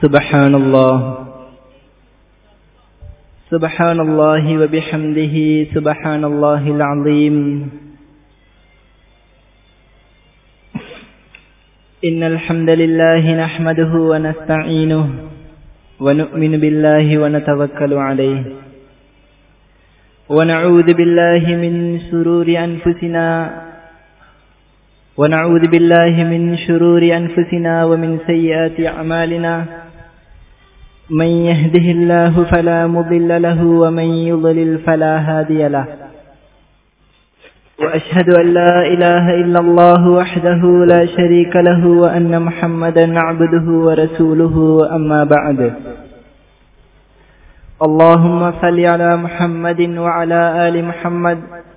سبحان الله سبحان الله وبحمده سبحان الله العظيم إن الحمد لله نحمده ونستعينه ونؤمن بالله ونتوكل عليه ونعوذ بالله من شرور أنفسنا ونعوذ بالله من شرور أنفسنا ومن سيئات أعمالنا من يهده الله فلا مضل له ومن يضلل فلا هادي له وأشهد أن لا إله إلا الله وحده لا شريك له وأن محمدا عبده ورسوله أما بعد اللهم صل على محمد وعلى آل محمد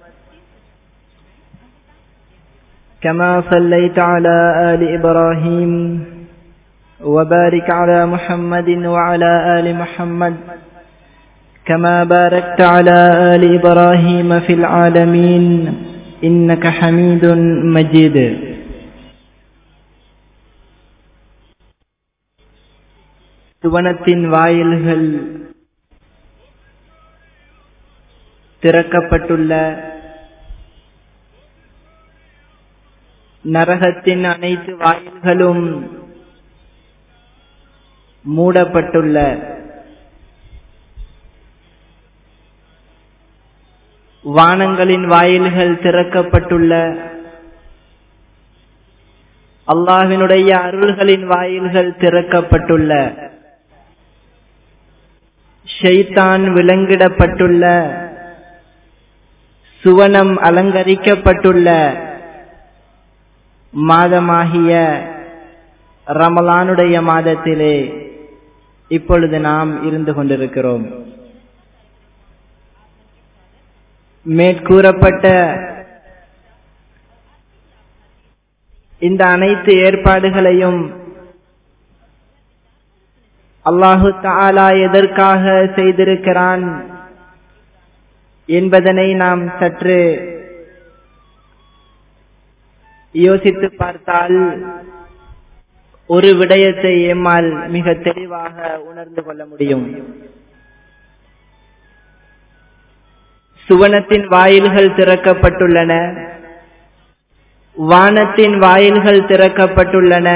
كما صليت على آل إبراهيم وبارك على محمد وعلى آل محمد كما باركت على آل إبراهيم في العالمين إنك حميد مجيد சுவனத்தின் வாயில்கள் திறக்கப்பட்டுள்ள நரகத்தின் அனைத்து வாயில்களும் மூடப்பட்டுள்ள வானங்களின் வாயில்கள் திறக்கப்பட்டுள்ள அல்லாஹினுடைய அருள்களின் வாயில்கள் திறக்கப்பட்டுள்ள ஷைத்தான் விலங்கிடப்பட்டுள்ள சுவனம் அலங்கரிக்கப்பட்டுள்ள மாதமாகிய ரமலானுடைய மாதத்திலே இப்பொழுது நாம் இருந்து கொண்டிருக்கிறோம் மேற்கூறப்பட்ட இந்த அனைத்து ஏற்பாடுகளையும் அல்லாஹு தாலா எதற்காக செய்திருக்கிறான் என்பதனை நாம் சற்று யோசித்து பார்த்தால் ஒரு விடயத்தை எம்மால் மிக தெளிவாக உணர்ந்து கொள்ள முடியும் சுவனத்தின் வாயில்கள் திறக்கப்பட்டுள்ளன வானத்தின் வாயில்கள் திறக்கப்பட்டுள்ளன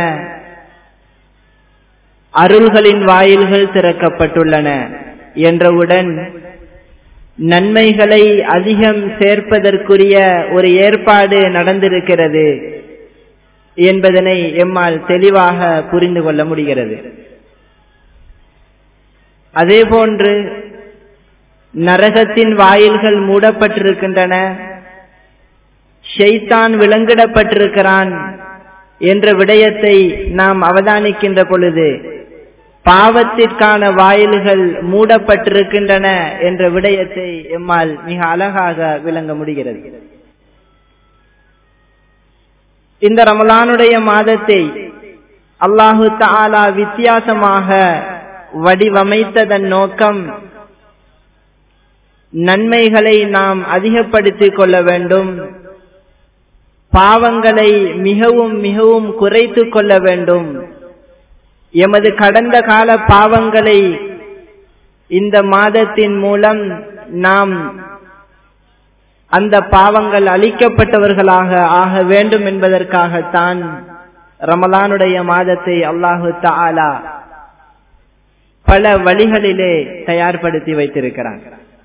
அருள்களின் வாயில்கள் திறக்கப்பட்டுள்ளன என்றவுடன் நன்மைகளை அதிகம் சேர்ப்பதற்குரிய ஒரு ஏற்பாடு நடந்திருக்கிறது என்பதனை எம்மால் தெளிவாக புரிந்து கொள்ள முடிகிறது அதே போன்று நரகத்தின் வாயில்கள் மூடப்பட்டிருக்கின்றன ஷெய்தான் விலங்கிடப்பட்டிருக்கிறான் என்ற விடயத்தை நாம் அவதானிக்கின்ற பொழுது பாவத்திற்கான வாயில்கள் மூடப்பட்டிருக்கின்றன என்ற விடயத்தை எம்மால் மிக அழகாக விளங்க முடிகிறது இந்த ரமலானுடைய மாதத்தை அல்லாஹு தாலா வித்தியாசமாக வடிவமைத்ததன் நோக்கம் நன்மைகளை நாம் அதிகப்படுத்திக் கொள்ள வேண்டும் பாவங்களை மிகவும் மிகவும் குறைத்து கொள்ள வேண்டும் எமது கடந்த கால பாவங்களை இந்த மாதத்தின் மூலம் நாம் அந்த பாவங்கள் அழிக்கப்பட்டவர்களாக ஆக வேண்டும் என்பதற்காகத்தான் ரமலானுடைய மாதத்தை அல்லாஹு தாலா பல வழிகளிலே தயார்படுத்தி வைத்திருக்கிறான்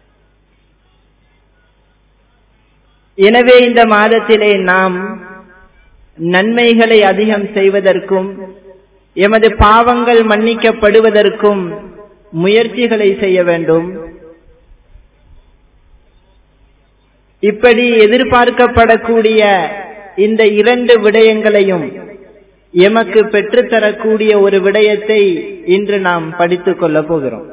எனவே இந்த மாதத்திலே நாம் நன்மைகளை அதிகம் செய்வதற்கும் எமது பாவங்கள் மன்னிக்கப்படுவதற்கும் முயற்சிகளை செய்ய வேண்டும் இப்படி எதிர்பார்க்கப்படக்கூடிய இந்த இரண்டு விடயங்களையும் எமக்கு பெற்றுத்தரக்கூடிய ஒரு விடயத்தை இன்று நாம் படித்துக் கொள்ள போகிறோம்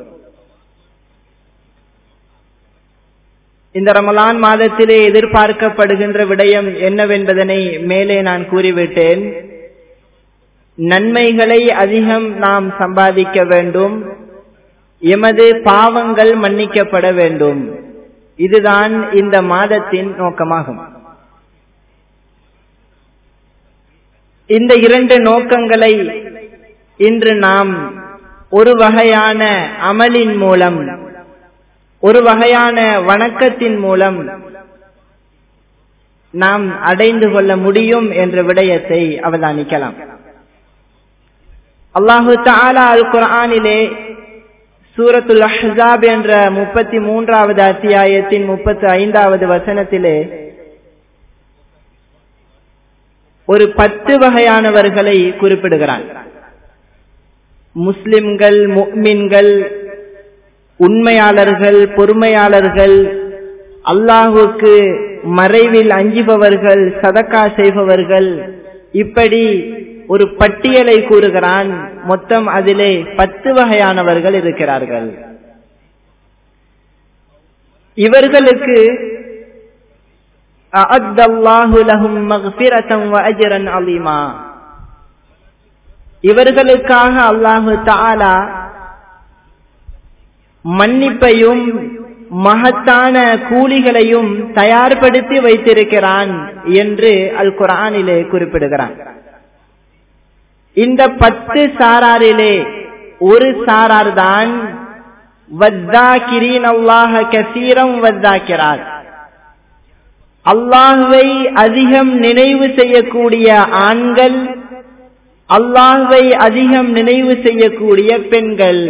இந்த ரமலான் மாதத்திலே எதிர்பார்க்கப்படுகின்ற விடயம் என்னவென்பதனை மேலே நான் கூறிவிட்டேன் நன்மைகளை அதிகம் நாம் சம்பாதிக்க வேண்டும் எமது பாவங்கள் மன்னிக்கப்பட வேண்டும் இதுதான் இந்த மாதத்தின் நோக்கமாகும் இந்த இரண்டு நோக்கங்களை இன்று நாம் ஒரு வகையான அமலின் மூலம் ஒரு வகையான வணக்கத்தின் மூலம் நாம் அடைந்து கொள்ள முடியும் என்ற விடயத்தை அவதானிக்கலாம் அல்லாஹு தாலா அல் குரானிலே சூரத்துல் அஹாப் என்ற முப்பத்தி மூன்றாவது அத்தியாயத்தின் முப்பத்தி ஐந்தாவது வசனத்திலே ஒரு பத்து வகையானவர்களை குறிப்பிடுகிறான் முஸ்லிம்கள் முக்மின்கள் உண்மையாளர்கள் பொறுமையாளர்கள் அல்லாஹுக்கு மறைவில் அஞ்சுபவர்கள் சதக்கா செய்பவர்கள் இப்படி ஒரு பட்டியலை கூறுகிறான் மொத்தம் அதிலே பத்து வகையானவர்கள் இருக்கிறார்கள் இவர்களுக்கு இவர்களுக்காக அல்லாஹு தாலா மன்னிப்பையும் மகத்தான கூலிகளையும் தயார்படுத்தி வைத்திருக்கிறான் என்று அல் குரானிலே குறிப்பிடுகிறான் இந்த பத்து சாராரிலே ஒரு சாரார் தான் வத்தாக்கிரீன் அல்லாஹ கசீரம் வத்தாக்கிறார் அல்லாஹுவை அதிகம் நினைவு செய்யக்கூடிய ஆண்கள் அல்லாஹுவை அதிகம் நினைவு செய்யக்கூடிய பெண்கள்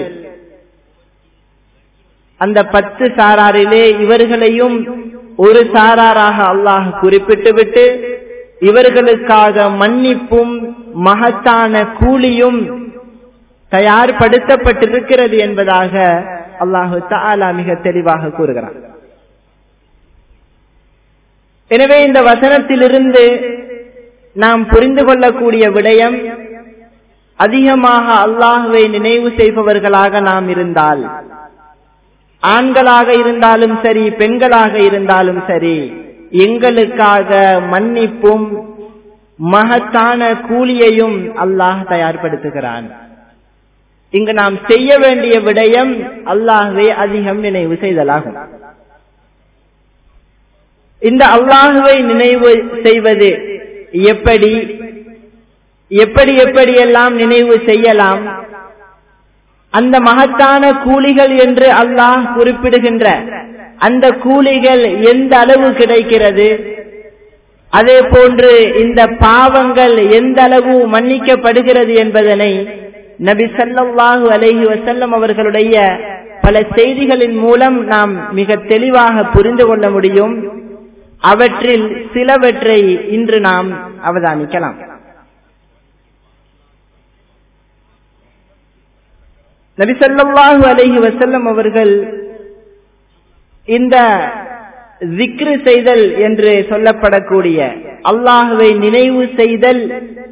அந்த பத்து சாராரிலே இவர்களையும் ஒரு சாராராக அல்லாஹ் குறிப்பிட்டு விட்டு இவர்களுக்காக மன்னிப்பும் மகத்தான கூலியும் தயார்படுத்தப்பட்டிருக்கிறது என்பதாக அல்லாஹு தாலா மிக தெளிவாக கூறுகிறார் எனவே இந்த வசனத்திலிருந்து நாம் புரிந்து கொள்ளக்கூடிய விடயம் அதிகமாக அல்லாஹுவை நினைவு செய்பவர்களாக நாம் இருந்தால் ஆண்களாக இருந்தாலும் சரி பெண்களாக இருந்தாலும் சரி எங்களுக்காக மன்னிப்பும் மகத்தான கூலியையும் அல்லாஹ் தயார்படுத்துகிறான் இங்கு நாம் செய்ய வேண்டிய விடயம் அல்லாஹுவை அதிகம் நினைவு செய்தலாகும் இந்த அல்லாஹுவை நினைவு செய்வது எப்படி எப்படி எப்படியெல்லாம் நினைவு செய்யலாம் அந்த மகத்தான கூலிகள் என்று அல்லாஹ் குறிப்பிடுகின்ற அந்த கூலிகள் எந்த அளவு கிடைக்கிறது அதே போன்று இந்த பாவங்கள் எந்த அளவு மன்னிக்கப்படுகிறது என்பதனை நபி சல்லாஹு அலஹி வசல்லம் அவர்களுடைய பல செய்திகளின் மூலம் நாம் மிக தெளிவாக புரிந்து கொள்ள முடியும் அவற்றில் சிலவற்றை இன்று நாம் அவதானிக்கலாம் நபி சல்லாஹு அலஹி வசல்லம் அவர்கள் இந்த ஜிக்ரு செய்தல் என்று சொல்லப்படக்கூடிய அல்லாஹுவை நினைவு செய்தல்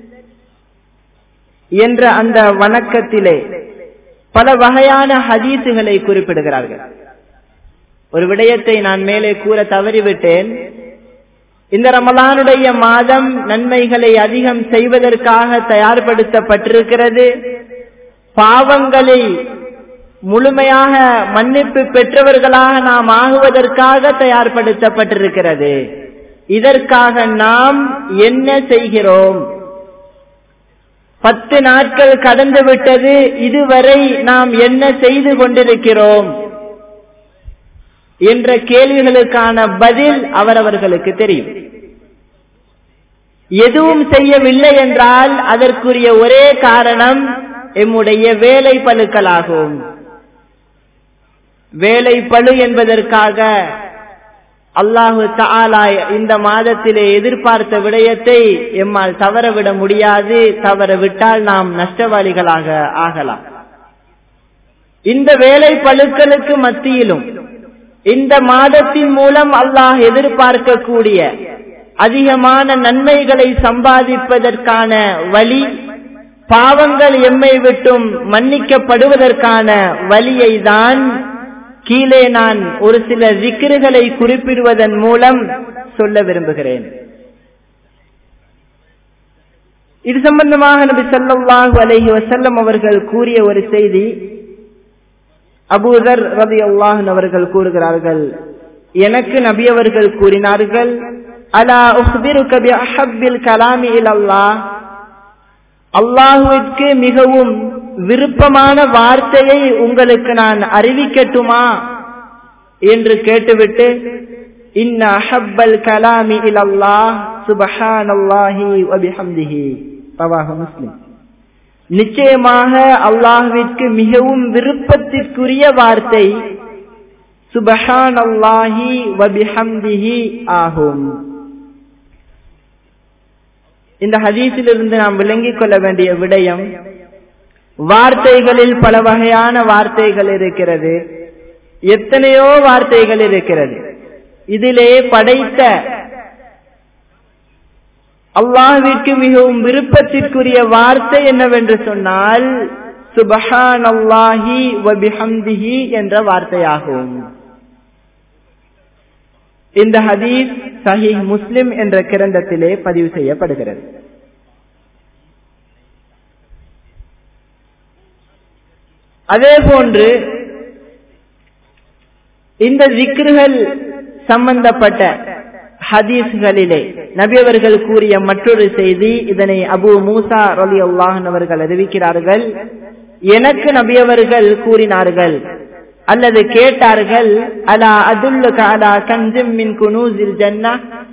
என்ற அந்த வணக்கத்திலே பல வகையான ஹதீசுகளை குறிப்பிடுகிறார்கள் ஒரு விடயத்தை நான் மேலே கூற தவறிவிட்டேன் இந்த ரமலானுடைய மாதம் நன்மைகளை அதிகம் செய்வதற்காக தயார்படுத்தப்பட்டிருக்கிறது பாவங்களை முழுமையாக மன்னிப்பு பெற்றவர்களாக நாம் ஆகுவதற்காக தயார்படுத்தப்பட்டிருக்கிறது இதற்காக நாம் என்ன செய்கிறோம் பத்து நாட்கள் கடந்து விட்டது இதுவரை நாம் என்ன செய்து கொண்டிருக்கிறோம் என்ற கேள்விகளுக்கான பதில் அவரவர்களுக்கு தெரியும் எதுவும் செய்யவில்லை என்றால் அதற்குரிய ஒரே காரணம் எம்முடைய வேலை பழுக்களாகும் வேலை பழு என்பதற்காக அல்லாஹு தாலா இந்த மாதத்திலே எதிர்பார்த்த விடயத்தை எம்மால் தவறவிட முடியாது தவற விட்டால் நாம் நஷ்டவாளிகளாக ஆகலாம் இந்த வேலை பழுக்களுக்கு மத்தியிலும் இந்த மாதத்தின் மூலம் அல்லாஹ் எதிர்பார்க்கக்கூடிய அதிகமான நன்மைகளை சம்பாதிப்பதற்கான வழி பாவங்கள் எம்மை விட்டும் மன்னிக்கப்படுவதற்கான வழியை தான் கீழே நான் ஒரு சில விக்கிறுகளை குறிப்பிடுவதன் மூலம் சொல்ல விரும்புகிறேன் இது சம்பந்தமாக நபி சல்லாஹு அலஹி வசல்லம் அவர்கள் கூறிய ஒரு செய்தி அபூதர் ரவி அல்லாஹன் அவர்கள் கூறுகிறார்கள் எனக்கு நபி அவர்கள் கூறினார்கள் அலா உஹ்பிரு கபி அஹப்பில் கலாமி அல்லாஹ் அல்லாஹுவிற்கு மிகவும் விருப்பமான வார்த்தையை உங்களுக்கு நான் அறிவிக்கட்டுமா என்று கேட்டுவிட்டு இன்ன அஹப்பல் கலாமி இலல்லாஹ் சுபஹானல்லாஹி வபிஹம்திஹி ரவாஹு முஸ்லிம் நிச்சயமாக அல்லாஹ்விற்கு மிகவும் விருப்பத்திற்குரிய வார்த்தை சுபஹானல்லாஹி வபிஹம்திஹி ஆகும் இந்த ஹதீஸிலிருந்து நாம் விளங்கிக் கொள்ள வேண்டிய விடயம் வார்த்தைகளில் பல வகையான வார்த்தைகள் இருக்கிறது எத்தனையோ வார்த்தைகள் இருக்கிறது இதிலே படைத்த அல்லாஹ்விற்கு மிகவும் விருப்பத்திற்குரிய வார்த்தை என்னவென்று சொன்னால் சுபஹான் அல்லாஹி வபிஹம்திஹி என்ற வார்த்தையாகும் இந்த ஹதீஸ் சஹீஹ் முஸ்லிம் என்ற கிரந்தத்திலே பதிவு செய்யப்படுகிறது அதே போன்று இந்த ஜிக்ருகள் சம்பந்தப்பட்ட ஹதீஸ்களிலே நபி அவர்கள் கூறிய மற்றொரு செய்தி இதனை அபு மூசா ரலி அல்லாஹன் அவர்கள் அறிவிக்கிறார்கள் எனக்கு நபி அவர்கள் கூறினார்கள் அல்லது கேட்டார்கள் அலா அதுல்லுக அலா கஞ்சும் மின் குனூசில் ஜன்னா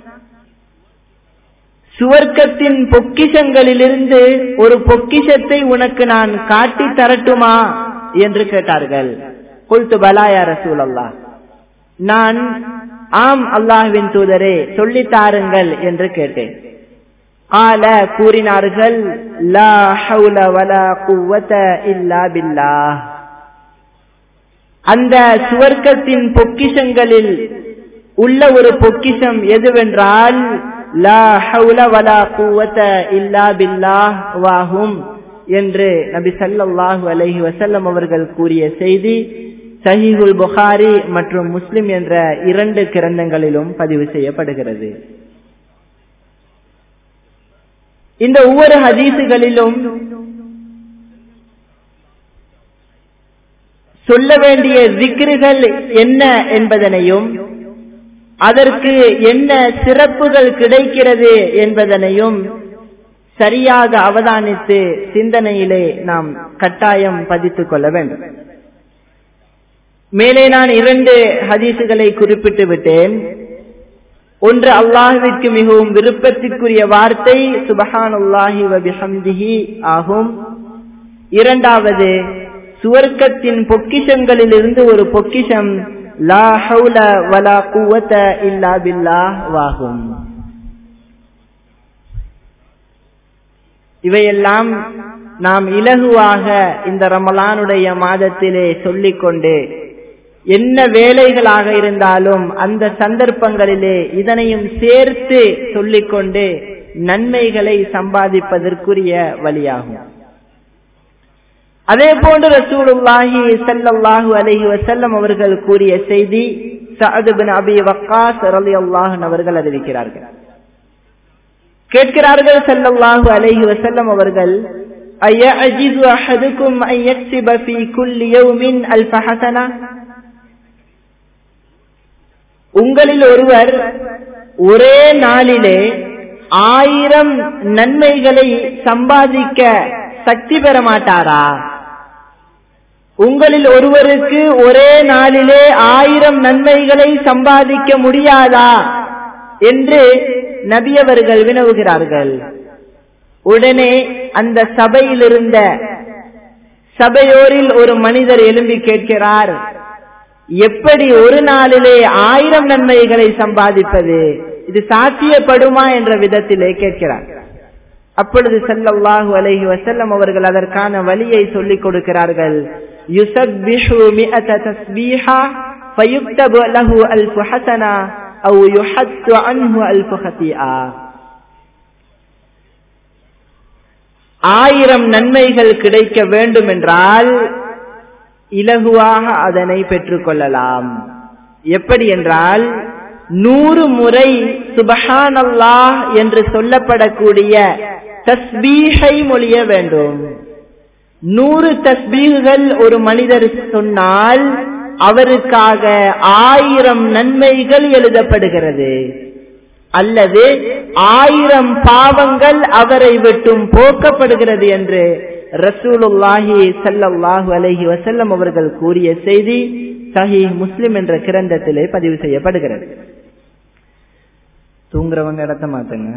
சுவர்க்கத்தின் பொக்கிஷங்களிலிருந்து ஒரு பொக்கிஷத்தை உனக்கு நான் காட்டி தரட்டுமா என்று கேட்டார்கள் கொல்து பலாயா ரசூல் அல்லாஹ் நான் ஆம் அல்லாஹ்வின் தூதரே சொல்லித் தாருங்கள் என்று கேட்டேன் ஆல கூறினார்கள் லா ஹவுல வலா குவத இல்லா பில்லாஹ் அந்த சுவர்க்கத்தின் பொக்கிஷங்களில் உள்ள ஒரு பொக்கிஷம் எதுவென்றால் லா ஹவுல வலா குவத இல்லா பில்லாஹ் வாகும் என்று நபி சல்லாஹூ அலஹி வசல்லம் அவர்கள் கூறிய செய்தி சஹீஹுல் புகாரி மற்றும் முஸ்லிம் என்ற இரண்டு கிரந்தங்களிலும் பதிவு செய்யப்படுகிறது இந்த ஒவ்வொரு ஹதீசுகளிலும் சொல்ல வேண்டிய விக்ருகள் என்ன என்பதனையும் அதற்கு என்ன சிறப்புகள் கிடைக்கிறது என்பதனையும் சரியாக அவதானித்து சிந்தனையிலே நாம் கட்டாயம் பதித்துக் கொள்ள வேண்டும் மேலே நான் இரண்டு ஹதீசுகளை குறிப்பிட்டு விட்டேன் ஒன்று அல்லாஹுவிற்கு மிகவும் விருப்பத்திற்குரிய வார்த்தை சுபஹானுல்லாஹி வபிஹம்திஹி ஆகும் இரண்டாவது சுவர்க்கத்தின் பொக்கிஷங்களில் இருந்து ஒரு பொக்கிஷம் லா ஹவுல வலா குவத இல்லா பில்லாஹ் வாகும் இவையெல்லாம் நாம் இலகுவாக இந்த ரமலானுடைய மாதத்திலே சொல்லிக்கொண்டு என்ன வேலைகளாக இருந்தாலும் அந்த சந்தர்ப்பங்களிலே இதனையும் சேர்த்து சொல்லிக்கொண்டு நன்மைகளை சம்பாதிப்பதற்குரிய வழியாகும் அதே போன்று ரசூலுல்லாஹி ஸல்லல்லாஹு அலைஹி வஸல்லம் அவர்கள் கூறிய செய்தி சஅத் பின் அபி வக்காஸ் ரலியல்லாஹு அவர்கள் அறிவிக்கிறார்கள் கேட்கிறார்கள் ஸல்லல்லாஹு அலைஹி வஸல்லம் அவர்கள் அயஅஜிது அஹதுக்கும் அன் யக்ஸிப ஃபீ குல்லி யௌமின் அல்ஃப ஹஸனா உங்களில் ஒருவர் ஒரே நாளிலே ஆயிரம் நன்மைகளை சம்பாதிக்க சக்தி பெற மாட்டாரா உங்களில் ஒருவருக்கு ஒரே நாளிலே ஆயிரம் நன்மைகளை சம்பாதிக்க முடியாதா என்று நபியவர்கள் வினவுகிறார்கள் உடனே அந்த சபையில் இருந்த சபையோரில் ஒரு மனிதர் எழும்பி கேட்கிறார் எப்படி ஒரு நாளிலே ஆயிரம் நன்மைகளை சம்பாதிப்பது இது சாத்தியப்படுமா என்ற விதத்திலே கேட்கிறார் அப்பொழுது செல்லல்லாஹு அலைஹி வசல்லம் அவர்கள் அதற்கான வழியை சொல்லிக் கொடுக்கிறார்கள் யுசப்பிஹு மிஅத தஸ்பீஹா ஃபயுக்தபு லஹு அல்ஃபு ஹஸனா அவு யுஹத்து அன்ஹு அல்ஃபு ஹதீஆ ஆயிரம் நன்மைகள் கிடைக்க வேண்டும் என்றால் இலகுவாக அதனை பெற்றுக்கொள்ளலாம் எப்படி என்றால் நூறு முறை சுபஹான் அல்லாஹ் என்று சொல்லப்படக்கூடிய தஸ்பீகை மொழிய வேண்டும் நூறு தஸ்பீகுகள் ஒரு மனிதர் சொன்னால் அவருக்காக ஆயிரம் நன்மைகள் எழுதப்படுகிறது அல்லது ஆயிரம் பாவங்கள் அவரை விட்டும் போக்கப்படுகிறது என்று ரசூலுல்லாஹி சல்லல்லாஹு அலைஹி வசல்லம் அவர்கள் கூறிய செய்தி சஹி முஸ்லிம் என்ற கிரந்தத்திலே பதிவு செய்யப்படுகிறது தூங்குறவங்க இடத்த மாத்துங்க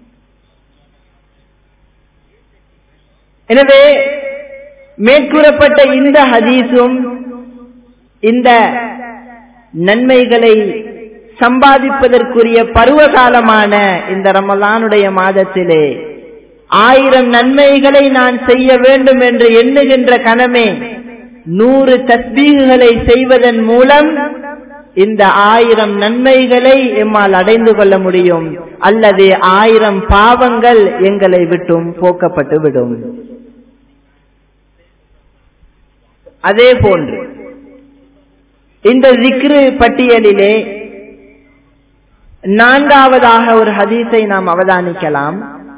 எனவே மேற்கூறப்பட்ட இந்த ஹதீஸும் இந்த நன்மைகளை சம்பாதிப்பதற்குரிய பருவ காலமான இந்த ரமலானுடைய மாதத்திலே ஆயிரம் நன்மைகளை நான் செய்ய வேண்டும் என்று எண்ணுகின்ற கணமே நூறு தஸ்பீகுகளை செய்வதன் மூலம் இந்த ஆயிரம் நன்மைகளை எம்மால் அடைந்து கொள்ள முடியும் அல்லது ஆயிரம் பாவங்கள் எங்களை விட்டும் போக்கப்பட்டு விடும் அதே போன்று இந்த ஜிக்ரு பட்டியலிலே நான்காவதாக ஒரு ஹதீஸை நாம் அவதானிக்கலாம்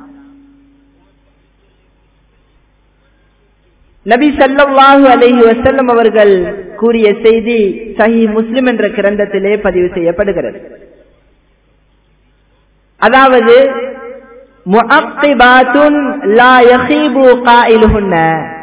நபி சல்லாஹூ அலஹி வசல்லம் அவர்கள் கூறிய செய்தி சஹி முஸ்லிம் என்ற கிரந்தத்திலே பதிவு செய்யப்படுகிறது அதாவது முஅக்திபாத்துன் லா யஹீபு காயிலுஹுன்ன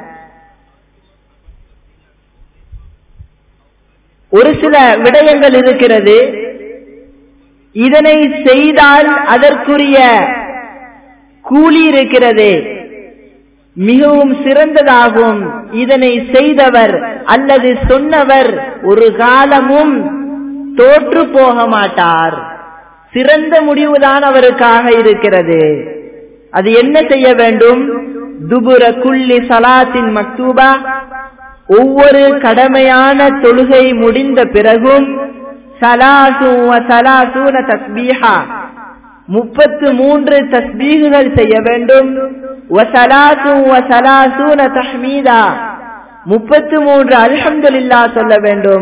ஒரு சில விடயங்கள் இருக்கிறது இதனை செய்தால் அதற்குரிய கூலி இருக்கிறது மிகவும் சிறந்ததாகும் இதனை செய்தவர் அல்லது சொன்னவர் ஒரு காலமும் தோற்று போக மாட்டார் சிறந்த முடிவுதான் அவருக்காக இருக்கிறது அது என்ன செய்ய வேண்டும் துபுர குள்ளி சலாத்தின் மக்தூபா ஒவ்வொரு கடமையான தொழுகை முடிந்த பிறகும் சலாசூன தஸ்பீஹா முப்பத்து மூன்று தஸ்பீகுகள் செய்ய வேண்டும் தஹ்மீதா முப்பத்து மூன்று அல்ஹம்துலில்லா சொல்ல வேண்டும்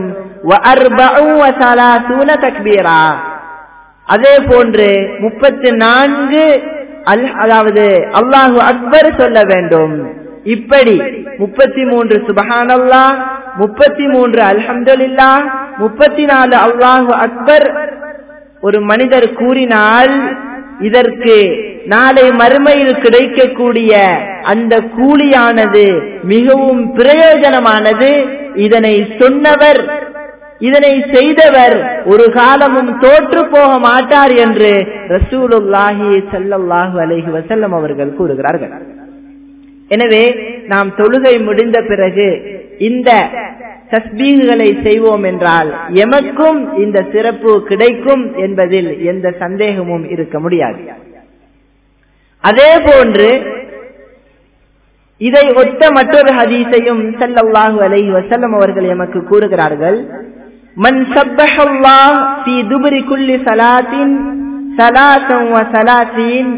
தக்பீரா அதே போன்று முப்பத்து நான்கு அல் அதாவது அல்லாஹு அக்பர் சொல்ல வேண்டும் இப்படி முப்பத்தி மூன்று சுபஹானல்லா முப்பத்தி மூன்று அல்ஹம்துலில்லா முப்பத்தி நாலு அல்லாஹு அக்பர் ஒரு மனிதர் கூறினால் இதற்கு நாளை மறுமையில் கிடைக்கக்கூடிய அந்த கூலியானது மிகவும் பிரயோஜனமானது இதனை சொன்னவர் இதனை செய்தவர் ஒரு காலமும் தோற்று போக மாட்டார் என்று ரசூலுல்லாஹி சல்லல்லாஹு அலைஹி வசல்லம் அவர்கள் கூறுகிறார்கள் எனவே நாம் தொழுகை முடிந்த பிறகு இந்த தஸ்பீகுகளை செய்வோம் என்றால் எமக்கும் இந்த சிறப்பு கிடைக்கும் என்பதில் எந்த சந்தேகமும் இருக்க முடியாது அதே போன்று இதை ஒத்த மற்றொரு ஹதீஸையும் சல்லல்லாஹு அலைஹி வசல்லம் அவர்கள் எமக்கு கூறுகிறார்கள் மன் சப்பஹல்லாஹ் ஃபீ துபரி குல்லி சலாத்தின் சலாத்தம் வ சலாத்தீன்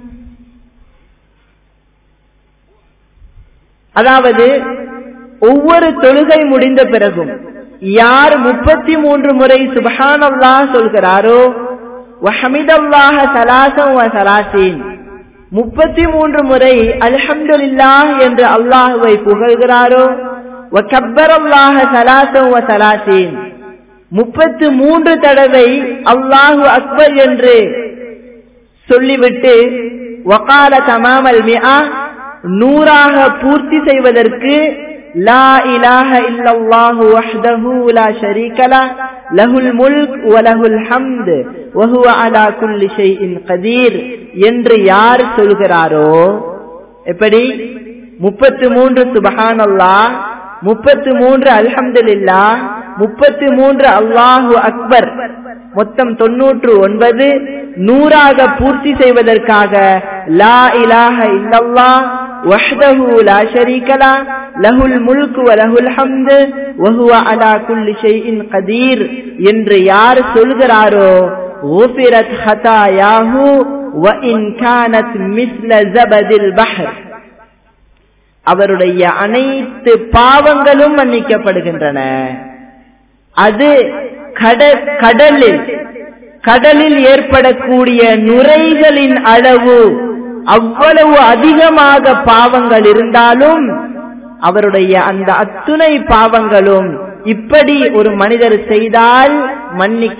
அதாவது ஒவ்வொரு தொழுகை முடிந்த பிறகும் யார் முப்பத்தி மூன்று முறை சுபஹான் அல்லாஹ் சொல்கிறாரோ வஹமிதல்லாஹ சலாசம் வ சலாசீன் முப்பத்தி மூன்று முறை அல்ஹம்துலில்லாஹ் என்று அல்லாஹுவை புகழ்கிறாரோ வக்கப்பர் அல்லாஹ சலாசம் வ சலாசீன் முப்பத்து மூன்று தடவை அல்லாஹு அக்பர் என்று சொல்லிவிட்டு வகால தமாமல் மியா நூறாக பூர்த்தி செய்வதற்கு லா இலாஹ இல்லல்லாஹு வஹ்தஹு லா ஷரீக ல லஹுல் முல்க் வ லஹுல் ஹம்த் வ ஹுவ அலா குல்லி ஷைஇன் கதீர் என்று யார் சொல்கிறாரோ எப்படி முப்பத்து மூன்று சுபஹானல்லாஹ் முப்பத்து மூன்று அல்ஹம்துலில்லா முப்பத்து மூன்று அல்லாஹு அக்பர் மொத்தம் தொன்னூற்று ஒன்பது நூறாக பூர்த்தி செய்வதற்காக லா இலாஹ இல்லல்லா வஹ்தஹு லா ஷரீக லா லஹுல் முல்க் வ லஹுல் ஹம்து வ ஹுவ அலா குல்லி ஷைஇன் கதீர் என்று யார் சொல்கிறாரோ غفرت خطاياه وإن كانت مثل زبد البحر அவருடைய அனைத்து பாவங்களும் மன்னிக்கப்படுகின்றன அது கடலில் கடலில் ஏற்படக்கூடிய நுரைகளின் அளவு அவ்வளவு அதிகமாக பாவங்கள் இருந்தாலும் அவருடைய அந்த அத்துணை பாவங்களும் இப்படி ஒரு மனிதர் செய்தால்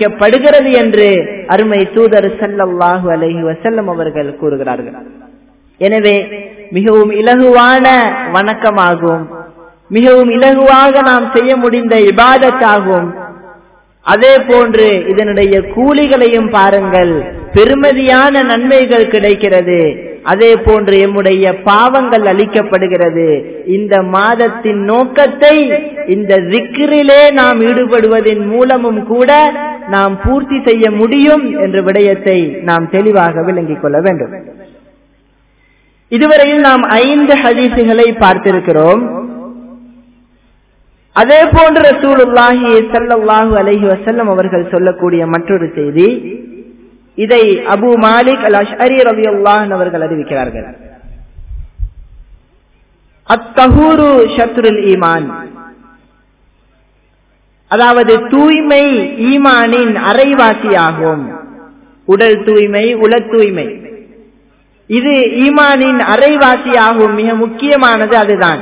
மன்னிக்கப்படுகிறது என்று அருமை தூதர் சல்லல்லாஹு அலஹி வசல்லம் அவர்கள் கூறுகிறார்கள் எனவே மிகவும் இலகுவான வணக்கமாகும் மிகவும் இலகுவாக நாம் செய்ய முடிந்த இபாதத்தாகும் அதே போன்று இதனுடைய கூலிகளையும் பாருங்கள் பெருமதியான நன்மைகள் கிடைக்கிறது அதே போன்று எம்முடைய பாவங்கள் அளிக்கப்படுகிறது இந்த மாதத்தின் நோக்கத்தை இந்த திக்கிரிலே நாம் ஈடுபடுவதன் மூலமும் கூட நாம் பூர்த்தி செய்ய முடியும் என்ற விடயத்தை நாம் தெளிவாக விளங்கிக் கொள்ள வேண்டும் இதுவரையில் நாம் ஐந்து ஹதீசுகளை பார்த்திருக்கிறோம் அதே போன்று ரசூலுல்லாஹி ஸல்லல்லாஹு அலைஹி வஸல்லம் அவர்கள் சொல்லக்கூடிய மற்றொரு செய்தி இதை அபு மாலிக் அல் அஷ்அரி ரலியல்லாஹு அவர்கள் அறிவிக்கிறார்கள் அத்தஹூரு ஷத்ருல் ஈமான் அதாவது தூய்மை ஈமானின் அரைவாசியாகும் உடல் தூய்மை உல தூய்மை இது ஈமானின் அரைவாசியாகும் மிக முக்கியமானது அதுதான்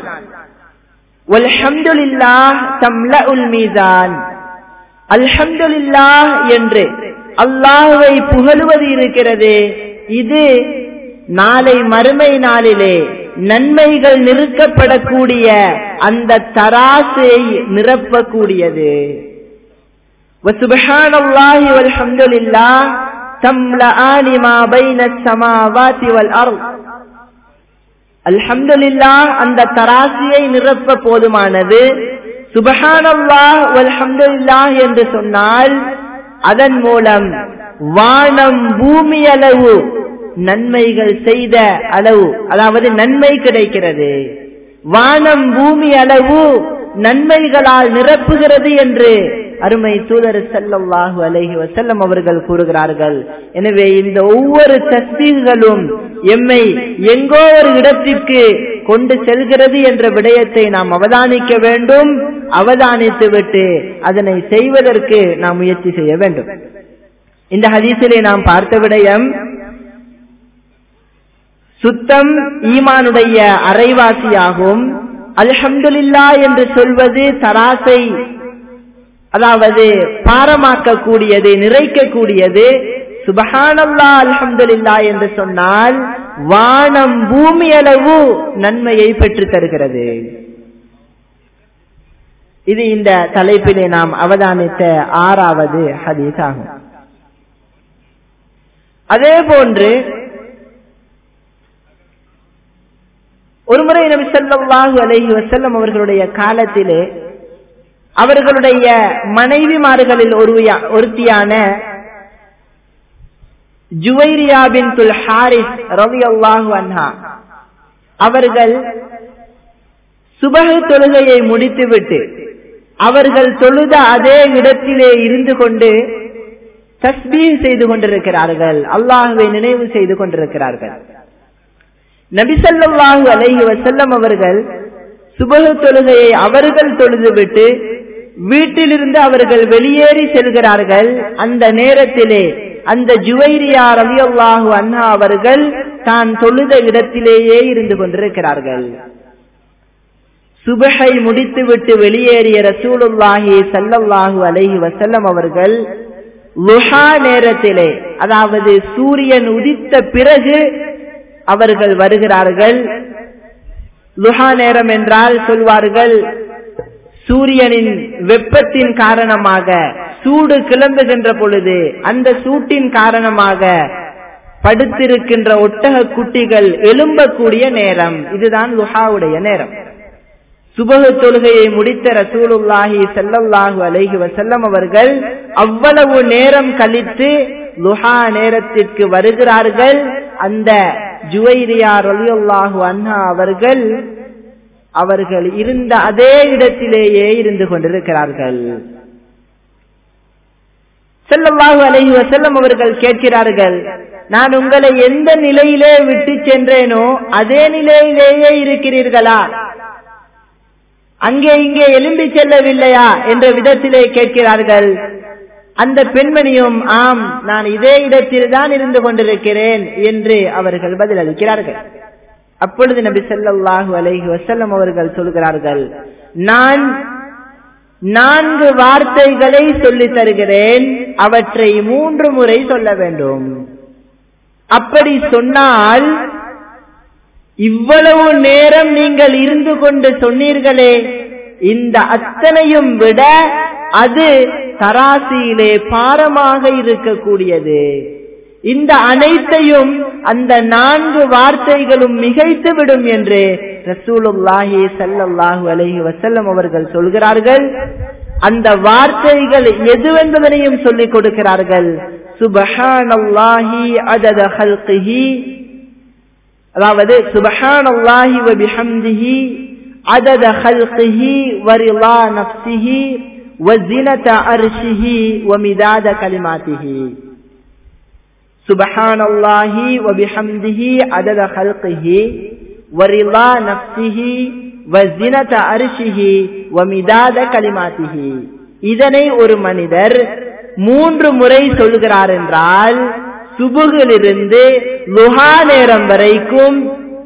அல்ஹம்துலில்லாஹ் என்று அல்லாஹுவை புகழுவது இருக்கிறது இது நாளை மறுமை நாளிலே நன்மைகள் நிறுக்கப்படக்கூடிய அந்த தராசை நிரப்பக்கூடியது وسبحان الله والحمد لله تملأان ما بين السماوات والأرض அல்ஹம்துலில்லாஹ் அந்த தராசியை நிரப்ப போதுமானது சுபஹானல்லாஹ் வல்ஹம்துலில்லாஹ் என்று சொன்னால் அதன் மூலம் வானம் பூமி அளவு நன்மைகள் செய்த அளவு அதாவது நன்மை கிடைக்கிறது வானம் பூமி அளவு நன்மைகளால் நிரப்புகிறது என்று அருமை தூதர் செல்லல்லாஹு அலைஹி வசல்லம் அவர்கள் கூறுகிறார்கள் எனவே இந்த ஒவ்வொரு தஸ்பீகளும் எம்மை எங்கோ ஒரு இடத்திற்கு கொண்டு செல்கிறது என்ற விடயத்தை நாம் அவதானிக்க வேண்டும் அவதானித்து விட்டு அதனை செய்வதற்கு நாம் முயற்சி செய்ய வேண்டும் இந்த ஹதீசிலே நாம் பார்த்த விடயம் சுத்தம் ஈமானுடைய அரைவாசியாகும் அல்ஹம்துலில்லா என்று சொல்வது தராசை அதாவது பாரமாக்கக்கூடியது நிறைக்கக்கூடியது சுபஹானல்லா அல்ஹம்துலில்லா என்று சொன்னால் வானம் பூமி அளவு நன்மையை பெற்று தருகிறது இது இந்த தலைப்பிலே நாம் அவதானித்த ஆறாவது ஹதீஸ் ஆகும் அதே போன்று ஒருமுறை நபி ஸல்லல்லாஹு அலைஹி வஸல்லம் அவர்களுடைய காலத்திலே அவர்களுடைய மனைவிமார்களில் ஒரு ஒருத்தியான ஜுவைரியா பின் துல் ஹாரிஸ் ரவி அல்லாஹு அன்ஹா அவர்கள் சுபக தொழுகையை முடித்துவிட்டு அவர்கள் தொழுத அதே இடத்திலே இருந்து கொண்டு தஸ்பீர் செய்து கொண்டிருக்கிறார்கள் அல்லாஹுவை நினைவு செய்து கொண்டிருக்கிறார்கள் நபிசல்லாஹு அலைஹி வசல்லம் அவர்கள் சுபக தொழுகையை அவர்கள் தொழுதுவிட்டு வீட்டிலிருந்து அவர்கள் வெளியேறி செல்கிறார்கள் அந்த நேரத்திலே அந்த ஜுவைரியா ரவி அல்லாஹு அண்ணா அவர்கள் தான் தொழுத இடத்திலேயே இருந்து கொண்டிருக்கிறார்கள் சுபஹை முடித்துவிட்டு வெளியேறிய ரசூலுல்லாஹி சல்லல்லாஹு அலைஹி வசல்லம் அவர்கள் லுஹா நேரத்திலே அதாவது சூரியன் உதித்த பிறகு அவர்கள் வருகிறார்கள் லுஹா நேரம் என்றால் சொல்வார்கள் சூரியனின் வெப்பத்தின் காரணமாக சூடு கிளம்புகின்ற பொழுது அந்த சூட்டின் காரணமாக படுத்திருக்கின்ற ஒட்டக குட்டிகள் எழும்பக்கூடிய நேரம் இதுதான் லுஹாவுடைய நேரம் சுபக தொழுகையை முடித்த ரசூலுல்லாஹி செல்லல்லாஹு அலைஹி வசல்லம் அவர்கள் அவ்வளவு நேரம் கழித்து லுஹா நேரத்திற்கு வருகிறார்கள் அந்த ஜுவைரியா ரலியுல்லாஹு அன்ஹா அவர்கள் அவர்கள் இருந்த அதே இடத்திலேயே இருந்து கொண்டிருக்கிறார்கள் செல்லல்லாஹு அலைஹி வசல்லம் அவர்கள் கேட்கிறார்கள் நான் உங்களை எந்த நிலையிலே விட்டு சென்றேனோ அதே நிலையிலேயே இருக்கிறீர்களா அங்கே இங்கே எழும்பி செல்லவில்லையா என்ற விதத்திலே கேட்கிறார்கள் அந்த பெண்மணியும் ஆம் நான் இதே இடத்தில் தான் இருந்து கொண்டிருக்கிறேன் என்று அவர்கள் பதில் அளிக்கிறார்கள் அப்பொழுது நபி ஸல்லல்லாஹு அலைஹி வஸல்லம் அவர்கள் சொல்கிறார்கள் நான் நான்கு வார்த்தைகளை சொல்லித் தருகிறேன் அவற்றை மூன்று முறை சொல்ல வேண்டும் அப்படி சொன்னால் இவ்வளவு நேரம் நீங்கள் இருந்து கொண்டு சொன்னீர்களே இந்த அத்தனையும் விட அது தராசியிலே பாரமாக இருக்கக்கூடியது இந்த அனைத்தையும் அந்த நான்கு வார்த்தைகளும் மிகைத்து விடும் என்று ரசூலுல்லாஹி சல்லல்லாஹு அலைஹி வசல்லம் அவர்கள் சொல்கிறார்கள் அந்த வார்த்தைகள் எதுவென்பதனையும் சொல்லிக் கொடுக்கிறார்கள் சுபஹானல்லாஹி அதத ஹல்கிஹி அதாவது சுபஹானல்லாஹி வ பிஹம்திஹி அதத ஹல்கிஹி வரிலா நஃப்ஸிஹி وزنة عرشه ومداد كلماته سبحان الله وبحمده عدد خلقه ورضا نفسه وزنة عرشه ومداد كلماته இதனை ஒரு மனிதர் மூன்று முறை சொல்கிறார் என்றால் சுபுகிலிருந்து லுஹா நேரம் வரைக்கும்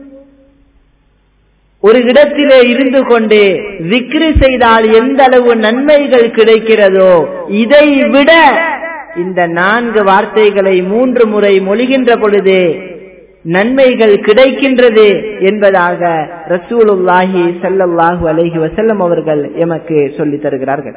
ஒரு இடத்திலே இருந்து கொண்டு விக்ரி செய்தால் எந்த அளவு நன்மைகள் கிடைக்கிறதோ இதை விட இந்த நான்கு வார்த்தைகளை மூன்று முறை மொழிகின்ற பொழுது நன்மைகள் கிடைக்கின்றது என்பதாக ரசூலுல்லாஹி சல்லல்லாஹு அலைஹி வசல்லம் அவர்கள் எமக்கு சொல்லித் தருகிறார்கள்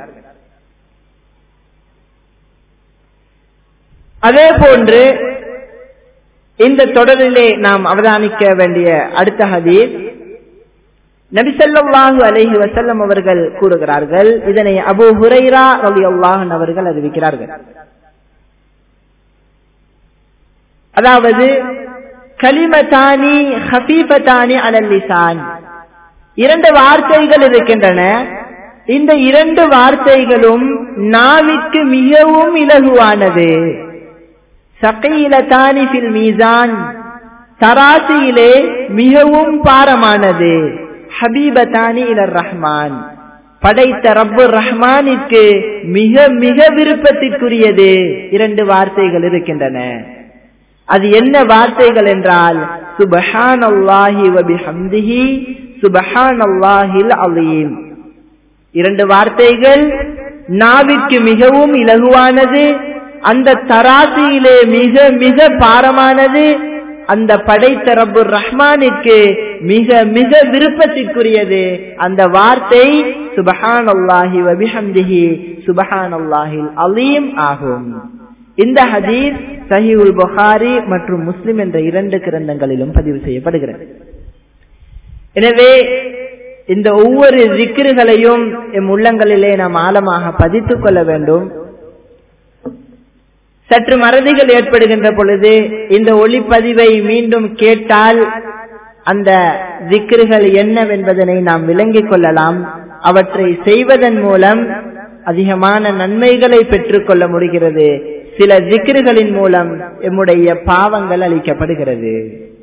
அதே போன்று இந்த தொடரிலே நாம் அவதானிக்க வேண்டிய அடுத்த ஹதீஸ் நபிசல்லாஹு அலஹி வசல்லம் அவர்கள் கூறுகிறார்கள் இதனை அபு ஹுரைரா ரவி அல்லாஹன் அவர்கள் அறிவிக்கிறார்கள் அதாவது கலிமதானி ஹபீபதானி அனல்லிசான் இரண்டு வார்த்தைகள் இருக்கின்றன இந்த இரண்டு வார்த்தைகளும் நாவிற்கு மிகவும் இலகுவானது சகையிலதானி ஃபில் மீசான் தராசியிலே மிகவும் பாரமானது ஹபீபதானி இலர் ரஹ்மான் படைத்த ரப்பு ரஹ்மானிற்கு மிக மிக விருப்பத்திற்குரியது இரண்டு வார்த்தைகள் இருக்கின்றன அது என்ன வார்த்தைகள் என்றால் சுபஹான் அல்லாஹி வபிஹம்திஹி சுபஹான் அல்லாஹில் அலீம் இரண்டு வார்த்தைகள் நாவிற்கு மிகவும் இலகுவானது அந்த தராசியிலே மிக மிக பாரமானது அந்த படைத்த ரப்பு ரஹ்மானிற்கு மிக மிக விருப்பத்திற்குரியது அந்த வார்த்தை சுபஹான் அல்லாஹி வபிஹம்திஹி சுபஹான் அல்லாஹில் அலீம் ஆகும் இந்த ஹதீஸ் சஹிவுல் புகாரி மற்றும் முஸ்லிம் என்ற இரண்டு கிரந்தங்களிலும் பதிவு செய்யப்படுகிறது எனவே இந்த ஒவ்வொரு ஜிக்கிர்களையும் எம் உள்ளங்களிலே நாம் ஆழமாக பதித்துக் கொள்ள வேண்டும் சற்று மறதிகள் ஏற்படுகின்ற பொழுது இந்த ஒளிப்பதிவை மீண்டும் கேட்டால் அந்த திக்ருகள் என்னவென்பதனை நாம் விளங்கிக் கொள்ளலாம் அவற்றை செய்வதன் மூலம் அதிகமான நன்மைகளை பெற்றுக்கொள்ள முடிகிறது சில திக்ருகளின் மூலம் எம்முடைய பாவங்கள் அளிக்கப்படுகிறது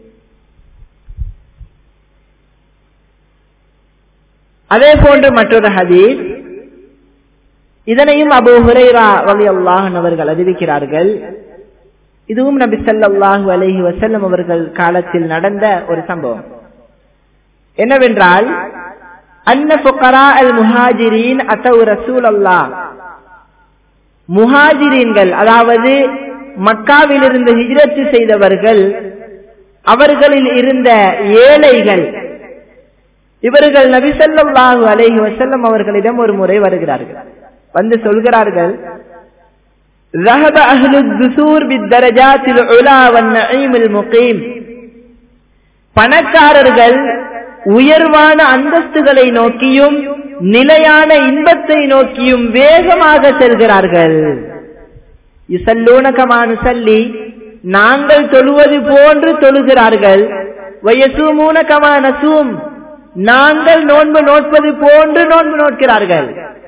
அதே போன்று மற்றொரு ஹதீஸ் இதனையும் அபு ஹுரைரா வலி அல்லாஹன் அவர்கள் அறிவிக்கிறார்கள் இதுவும் நபி சல்லாஹு அலஹி வசல்லம் அவர்கள் காலத்தில் நடந்த ஒரு சம்பவம் என்னவென்றால் அன்ன புகரா அல் முஹாஜிரின் அத்தவு ரசூல் அல்லாஹ் முஹாஜிரீன்கள் அதாவது மக்காவிலிருந்து ஹிஜ்ரத்து செய்தவர்கள் அவர்களில் இருந்த ஏழைகள் இவர்கள் நபிசல்லாஹு அலைஹி வசல்லம் அவர்களிடம் ஒரு முறை வருகிறார்கள் வந்து சொல்கிறார்கள் ذهب أهل الدثور بالدرجات العلا والنعيم المقيم பணக்காரர்கள் உயர்வான அந்தஸ்துகளை நோக்கியும் நிலையான இன்பத்தை நோக்கியும் வேகமாக செல்கிறார்கள் இசல்லூனகமானு சல்லி நாங்கள் தொழுவது போன்று தொழுகிறார்கள் வயசூமூனகமான சூம் நாங்கள் நோன்பு நோட்பது போன்று நோன்பு நோட்கிறார்கள்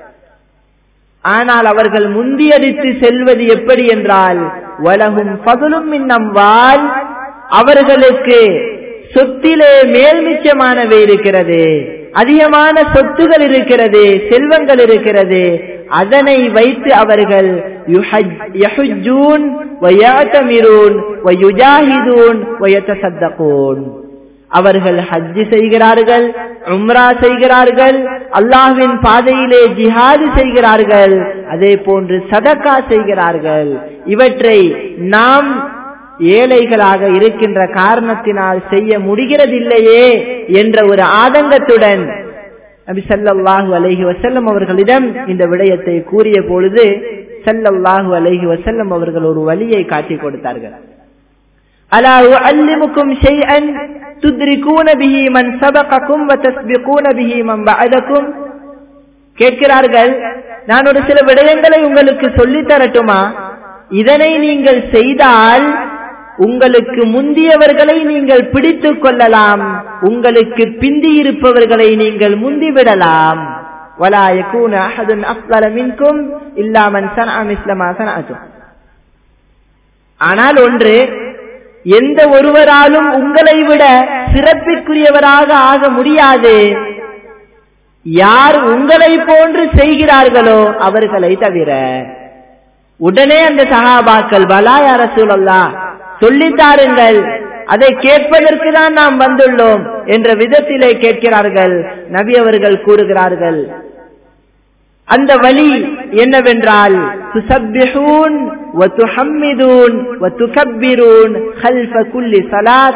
ஆனால் அவர்கள் முந்தியடித்து செல்வது எப்படி என்றால் வலகும் பகலும் மின்னம்வால் அவர்களுக்கு சொத்திலே மேல் மிச்சமானவை இருக்கிறது அதிகமான சொத்துகள் இருக்கிறது செல்வங்கள் இருக்கிறது அதனை வைத்து அவர்கள் யஹுஜூன் வயாத்தமிரூன் வயுஜாஹிதூன் வயத்தசத்தகூன் அவர்கள் ஹஜ்ஜு செய்கிறார்கள் உம்ரா செய்கிறார்கள் அல்லாஹ்வின் பாதையிலே ஜிஹாது செய்கிறார்கள் அதே போன்று சதக்கா செய்கிறார்கள் இவற்றை நாம் ஏழைகளாக இருக்கின்ற காரணத்தினால் செய்ய முடிகிறதில்லையே என்ற ஒரு ஆதங்கத்துடன் நபி சல்லாஹு அலஹி வசல்லம் அவர்களிடம் இந்த விடயத்தை கூறிய பொழுது சல்லல்லாஹு அலஹி வசல்லம் அவர்கள் ஒரு வழியை காட்டி கொடுத்தார்கள் அலா அல்லிமுக்கும் ஷைஅன் துத்ரிகூன பிஹி மன் சபகக்கும் வ தஸ்பிகூன பிஹி மன் பஅதக்கும் கேட்கிறார்கள் நான் ஒரு சில விடயங்களை உங்களுக்கு சொல்லித் தரட்டுமா இதனை நீங்கள் செய்தால் உங்களுக்கு முந்தியவர்களை நீங்கள் பிடித்துக் கொள்ளலாம் உங்களுக்கு பிந்தி இருப்பவர்களை நீங்கள் முந்திவிடலாம் ولا يكون احد افضل منكم الا من صنع مثل ما صنعتم ஆனால் ஒன்று எந்த ஒருவராலும் உங்களை விட சிறப்பிற்குரியவராக ஆக முடியாது யார் உங்களை போன்று செய்கிறார்களோ அவர்களை தவிர உடனே அந்த சகாபாக்கள் பலா யார சூழல்லா சொல்லித்தாருங்கள் அதை கேட்பதற்கு தான் நாம் வந்துள்ளோம் என்ற விதத்திலே கேட்கிறார்கள் நபி அவர்கள் கூறுகிறார்கள் அந்த வழி என்னவென்றால் துசப்பிஹூன் வத்துஹம்மிதூன் வத்துகப்பிரூன் خلف كل صلاة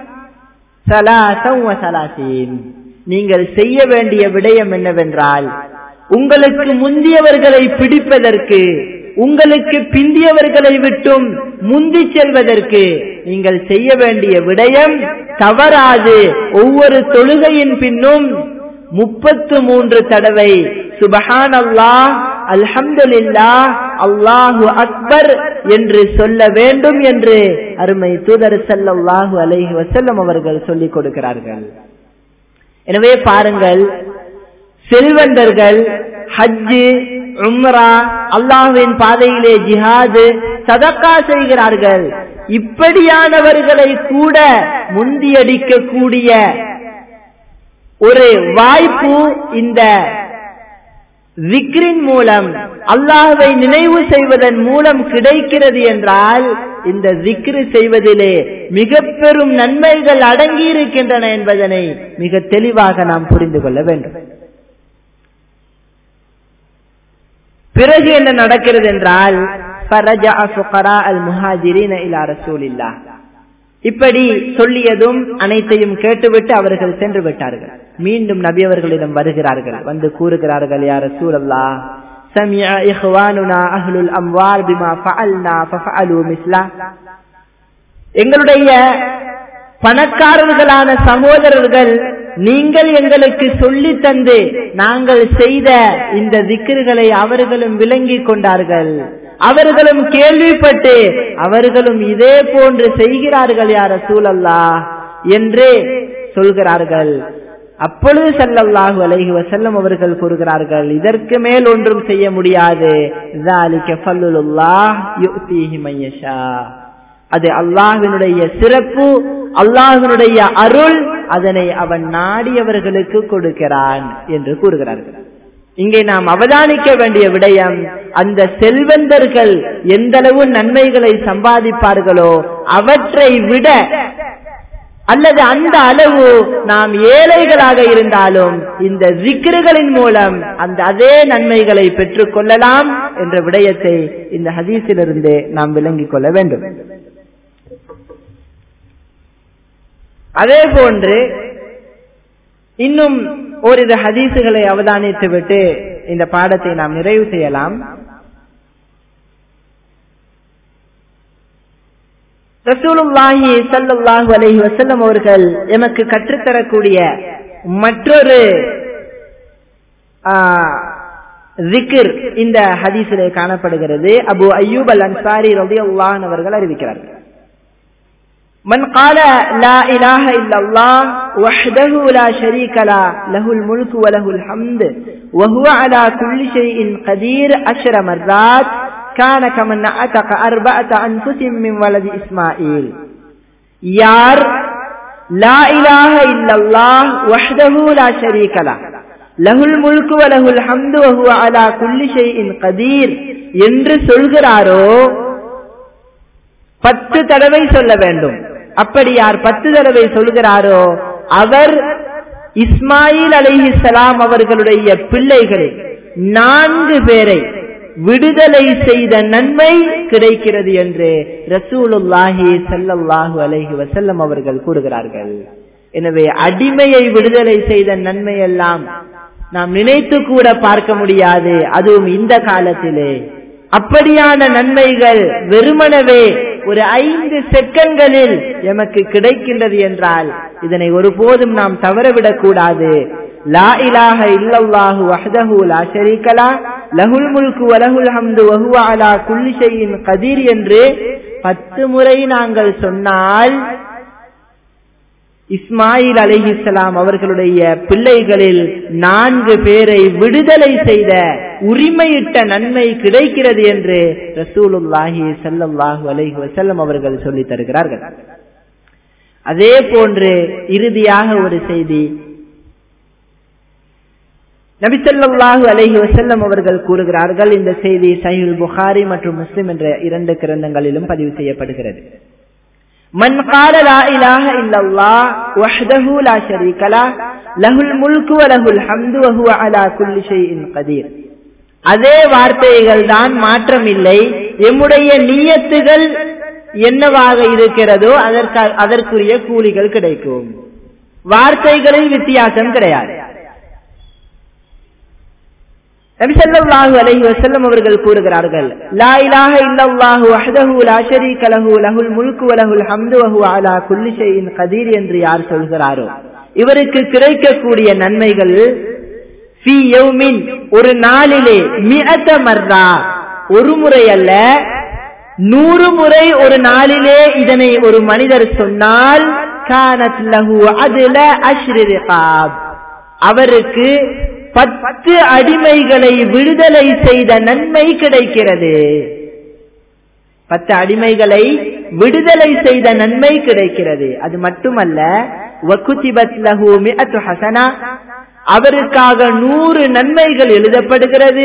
ثلاثا وثلاثين நீங்கள் செய்ய வேண்டிய விடயம் என்னவென்றால் உங்களுக்கு முந்தியவர்களை பிடிப்பதற்கு உங்களுக்கு பிந்தியவர்களை விட்டும் முந்தி செல்வதற்கு நீங்கள் செய்ய வேண்டிய விடயம் தவறாது ஒவ்வொரு தொழுகையின் பின்னும் முப்பத்து மூன்று தடவை சுபஹான் அல்லாஹ் அல்ஹம்துலில்லா அல்லாஹு அக்பர் என்று சொல்ல வேண்டும் என்று அருமை தூதர் சல்லாஹு அலைஹி வசல்லம் அவர்கள் சொல்லிக் கொடுக்கிறார்கள் எனவே பாருங்கள் செல்வந்தர்கள் ஹஜ்ஜு உம்ரா அல்லாஹுவின் பாதையிலே ஜிஹாது சதக்கா செய்கிறார்கள் இப்படியானவர்களை கூட முந்தியடிக்கக்கூடிய ஒரு வாய்ப்பு இந்த விக்ரின் மூலம் அல்லாஹுவை நினைவு செய்வதன் மூலம் கிடைக்கிறது என்றால் இந்த விக்ரு செய்வதிலே மிக பெரும் நன்மைகள் அடங்கி இருக்கின்றன என்பதனை மிக தெளிவாக நாம் புரிந்து கொள்ள வேண்டும் பிறகு என்ன நடக்கிறது என்றால் இப்படி சொல்லியதும் அனைத்தையும் கேட்டுவிட்டு அவர்கள் சென்று விட்டார்கள் மீண்டும் நபி அவர்களிடம் வருகிறார்கள் வந்து கூறுகிறார்கள் யார சூழல்லா سمع إخواننا أهل الأموال بما فعلنا ففعلوا مثله எங்களுடைய பணக்காரர்களான சகோதரர்கள் நீங்கள் எங்களுக்கு சொல்லி தந்து நாங்கள் செய்த இந்த திக்கிர்களை அவர்களும் விளங்கி கொண்டார்கள் அவர்களும் கேள்விப்பட்டு அவர்களும் இதே போன்று செய்கிறார்கள் யார சூழல்லா என்று சொல்கிறார்கள் அப்பொழுது செல்லல்லாஹு அலைஹி வசல்லம் அவர்கள் கூறுகிறார்கள் இதற்கு மேல் ஒன்றும் செய்ய முடியாது அது அல்லாஹினுடைய சிறப்பு அல்லாஹினுடைய அருள் அதனை அவன் நாடியவர்களுக்கு கொடுக்கிறான் என்று கூறுகிறார்கள் இங்கே நாம் அவதானிக்க வேண்டிய விடயம் அந்த செல்வந்தர்கள் எந்த அளவு நன்மைகளை சம்பாதிப்பார்களோ அவற்றை விட அல்லது அந்த அளவு நாம் ஏழைகளாக இருந்தாலும் இந்த ஜிக்ருகளின் மூலம் அந்த அதே நன்மைகளை பெற்றுக் கொள்ளலாம் என்ற விடயத்தை இந்த ஹதீஸிலிருந்து நாம் விளங்கிக் கொள்ள வேண்டும் அதே போன்று இன்னும் ஓரிரு ஹதீசுகளை அவதானித்து விட்டு இந்த பாடத்தை நாம் நிறைவு செய்யலாம் ரசூலுல்லாஹி சல்லாஹு அலஹி வசல்லம் அவர்கள் எமக்கு கற்றுத்தரக்கூடிய மற்றொரு ஜிகிர் இந்த ஹதீஸிலே காணப்படுகிறது அபு அய்யூப் அல் அன்சாரி ரவி அல்லாஹன் அவர்கள் அறிவிக்கிறார்கள் من قال لا إله إلا الله وحده لا شريك له له الملك وله الحمد وهو على كل شيء قدير عشر مرات كان كمن أتق أربعة أنفس من ولد إسماعيل يار لا إله إلا الله وحده لا شريك له له الملك وله الحمد وهو على كل شيء قدير என்று சொல்கிறாரோ பத்து தடவை சொல்ல வேண்டும் அப்படி யார் பத்து தடவை சொல்கிறாரோ அவர் இஸ்மாயில் அலிஹிசலாம் அவர்களுடைய பிள்ளைகளை நான்கு பேரை விடுதலை செய்த நன்மை கிடைக்கிறது என்று ரசூலுல்லாஹி சல்லல்லாஹு அலைஹி வசல்லம் அவர்கள் கூறுகிறார்கள் எனவே அடிமையை விடுதலை செய்த நன்மை எல்லாம் நாம் நினைத்து கூட பார்க்க முடியாது அதுவும் இந்த காலத்திலே அப்படியான நன்மைகள் வெறுமனவே ஒரு ஐந்து செகண்ட்களில் எமக்கு கிடைக்கின்றது என்றால் இதனை ஒருபோதும் நாம் தவறவிடக் கூடாது லா இலாஹ இல்லல்லாஹு வஹ்தஹு லா ஷரீகலா லஹுல் முல்கு வலஹுல் ஹம்து வஹுவ அலா குல்லி ஷைஇன் கதீர் என்று பத்து முறை நாங்கள் சொன்னால் இஸ்மாயில் அலிஹிஸ்லாம் அவர்களுடைய பிள்ளைகளில் நான்கு பேரை விடுதலை செய்த உரிமையிட்ட நன்மை கிடைக்கிறது என்று ரசூலுல்லாஹி சல்லாஹூ அலைஹி வசல்லம் அவர்கள் சொல்லி தருகிறார்கள் அதே போன்று இறுதியாக ஒரு செய்தி நபிசல்லாஹு அலஹி வசல்லம் அவர்கள் கூறுகிறார்கள் இந்த செய்தி சஹில் புகாரி மற்றும் முஸ்லிம் என்ற இரண்டு கிரந்தங்களிலும் பதிவு செய்யப்படுகிறது من قال لا إله إلا الله وحده لا شريك له له الملك وله الحمد وهو على كل شيء قدير அதே வார்த்தைகள் தான் மாற்றம் இல்லை எம்முடைய நீயத்துகள் என்னவாக இருக்கிறதோ அதற்கு அதற்குரிய கூலிகள் கிடைக்கும் வார்த்தைகளில் வித்தியாசம் கிடையாது நபிசல்லாஹு அலைஹி வஸல்லம் அவர்கள் கூறுகிறார்கள் லா இலாஹ இல்லல்லாஹு வஹ்தஹு லா ஷரீக லஹு லஹுல் முல்கு வ லஹுல் ஹம்து வ ஹுவ அலா குல்லி ஷைஇன் கதீர் என்று யார் சொல்கிறாரோ இவருக்கு கிடைக்கக்கூடிய நன்மைகள் ஃபீ யௌமின் ஒரு நாளிலே மிஅத மர்ரா ஒரு முறை அல்ல நூறு முறை ஒரு நாளிலே இதனை ஒரு மனிதர் சொன்னால் கானத் லஹு அதுல அஷ்ரி ரிகாப் அவருக்கு பத்து அடிமைகளை விடுதலை செய்த நன்மை கிடைக்கிறது பத்து அடிமைகளை விடுதலை செய்த நன்மை கிடைக்கிறது அது மட்டுமல்ல அவருக்காக நூறு நன்மைகள் எழுதப்படுகிறது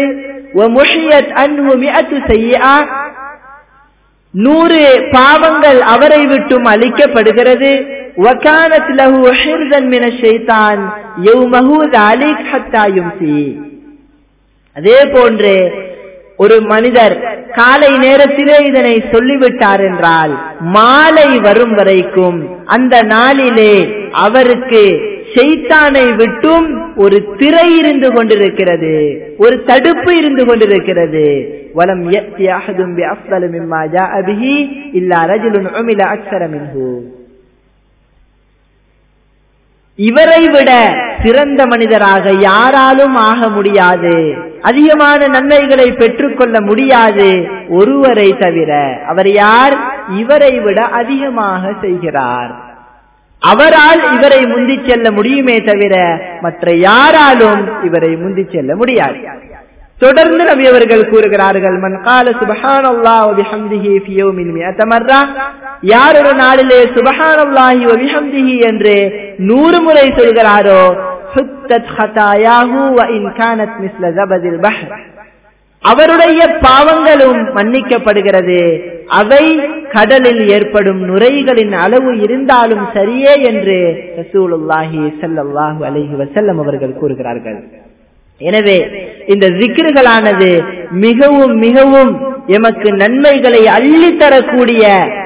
நூறு பாவங்கள் அவரை விட்டும் அளிக்கப்படுகிறது وكانت له حرزا من الشيطان يومه ذلك حتى يمسي அதே போன்று ஒரு மனிதர் காலை நேரத்திலே இதனை சொல்லிவிட்டார் என்றால் மாலை வரும் வரைக்கும் அந்த நாளிலே அவருக்கு ஷைத்தானை விட்டும் ஒரு திரை இருந்து கொண்டிருக்கிறது ஒரு தடுப்பு இருந்து கொண்டிருக்கிறது வலம் يأتي أحد بأفضل مما جاء به إلا رجل عمل أكثر منه இவரை விட சிறந்த மனிதராக யாராலும் ஆக முடியாது அதிகமான நன்மைகளை பெற்றுக்கொள்ள முடியாது ஒருவரை தவிர அவர் யார் இவரை விட அதிகமாக செய்கிறார் அவரால் இவரை முந்தி செல்ல முடியுமே தவிர மற்ற யாராலும் இவரை முந்தி செல்ல முடியாது தொடர்ந்து நபி அவர்கள் கூறுகிறார்கள் மன் கால சுபஹானல்லாஹ் வ பிஹம்திஹி ஃபி யௌமின் மிஅத மர்ரா யார் ஒரு நாளிலே சுபஹானல்லாஹி வ பிஹம்திஹி என்று 100 முறை சொல்கிறாரோ ஹுத்தத் ஹதாயாஹு வ இன் கானத் மிஸ்ல ஜபதில் பஹர் அவருடைய பாவங்களும் மன்னிக்கப்படுகிறது அவை கடலில் ஏற்படும் நுரைகளின் அளவு இருந்தாலும் சரியே என்று ரசூலுல்லாஹி ஸல்லல்லாஹு அலைஹி வஸல்லம் அவர்கள் கூறுகிறார்கள் எனவே இந்த ஜிக்ருகளானது மிகவும் மிகவும் எமக்கு நன்மைகளை அள்ளித்தரக்கூடிய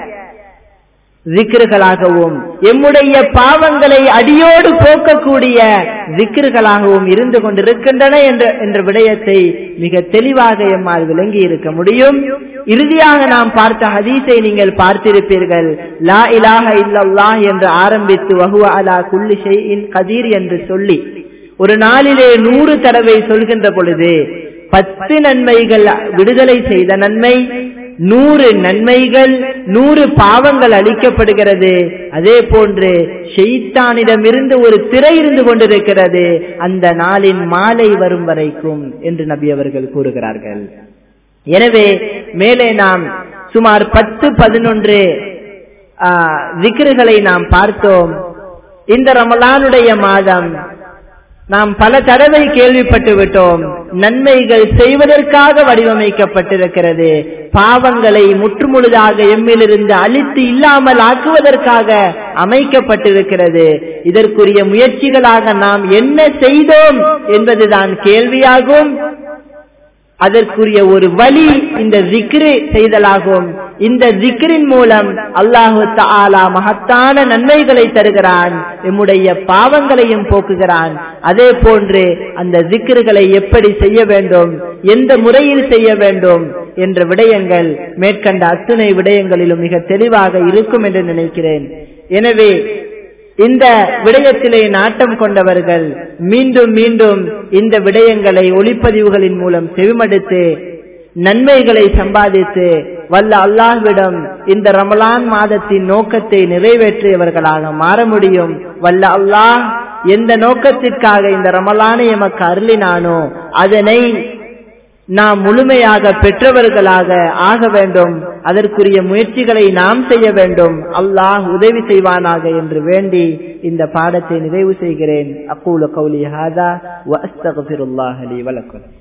ஜிக்ருகளாகவும் எம்முடைய பாவங்களை அடியோடு போக்கக்கூடிய ஜிக்ருகளாகவும் இருந்து கொண்டிருக்கின்றன என்ற என்ற விடயத்தை மிக தெளிவாக எம்மால் விளங்கி இருக்க முடியும் இறுதியாக நாம் பார்த்த ஹதீஸை நீங்கள் பார்த்திருப்பீர்கள் லா இலாஹ இல்லல்லாஹ் என்று ஆரம்பித்து வஹுவ அலா குல்லி ஷைஇன் கதீர் என்று சொல்லி ஒரு நாளிலே நூறு தடவை சொல்கின்ற பொழுது பத்து நன்மைகள் விடுதலை செய்த நன்மை நூறு நன்மைகள் நூறு பாவங்கள் அளிக்கப்படுகிறது அதே போன்று ஷெய்தானிடமிருந்து ஒரு திரை இருந்து கொண்டிருக்கிறது அந்த நாளின் மாலை வரும் வரைக்கும் என்று நபி அவர்கள் கூறுகிறார்கள் எனவே மேலே நாம் சுமார் பத்து பதினொன்று விக்கிர்களை நாம் பார்த்தோம் இந்த ரமலானுடைய மாதம் நாம் பல தடவை கேள்விப்பட்டு விட்டோம் நன்மைகள் செய்வதற்காக வடிவமைக்கப்பட்டிருக்கிறது பாவங்களை முற்றுமுழுதாக எம்மிலிருந்து அழித்து இல்லாமல் ஆக்குவதற்காக அமைக்கப்பட்டிருக்கிறது இதற்குரிய முயற்சிகளாக நாம் என்ன செய்தோம் என்பதுதான் கேள்வியாகும் அதற்குரிய ஒரு வழி இந்த ஜிக்ரு செய்தலாகும் இந்த ஜிக்ரின் மூலம் அல்லாஹு தாலா மகத்தான நன்மைகளை தருகிறான் நம்முடைய பாவங்களையும் போக்குகிறான் அதே போன்று அந்த ஜிக்ருகளை எப்படி செய்ய வேண்டும் எந்த முறையில் செய்ய வேண்டும் என்ற விடயங்கள் மேற்கண்ட அத்துணை விடயங்களிலும் மிக தெளிவாக இருக்கும் என்று நினைக்கிறேன் எனவே இந்த விடயத்திலே நாட்டம் கொண்டவர்கள் மீண்டும் மீண்டும் இந்த விடயங்களை ஒளிப்பதிவுகளின் மூலம் செவிமடுத்து நன்மைகளை சம்பாதித்து வல்ல அல்லாஹ்விடம் இந்த ரமலான் மாதத்தின் நோக்கத்தை நிறைவேற்றியவர்களாக மாற முடியும் வல்ல அல்லாஹ் எந்த நோக்கத்திற்காக இந்த ரமலானை எமக்கு அருளினானோ அதனை நாம் முழுமையாக பெற்றவர்களாக ஆக வேண்டும் அதற்குரிய முயற்சிகளை நாம் செய்ய வேண்டும் அல்லாஹ் உதவி செய்வானாக என்று வேண்டி இந்த பாடத்தை நிறைவு செய்கிறேன் அக்கூல கௌலி ஹாதா வ அஸ்தகுல்லாஹ் லி வலக்கும்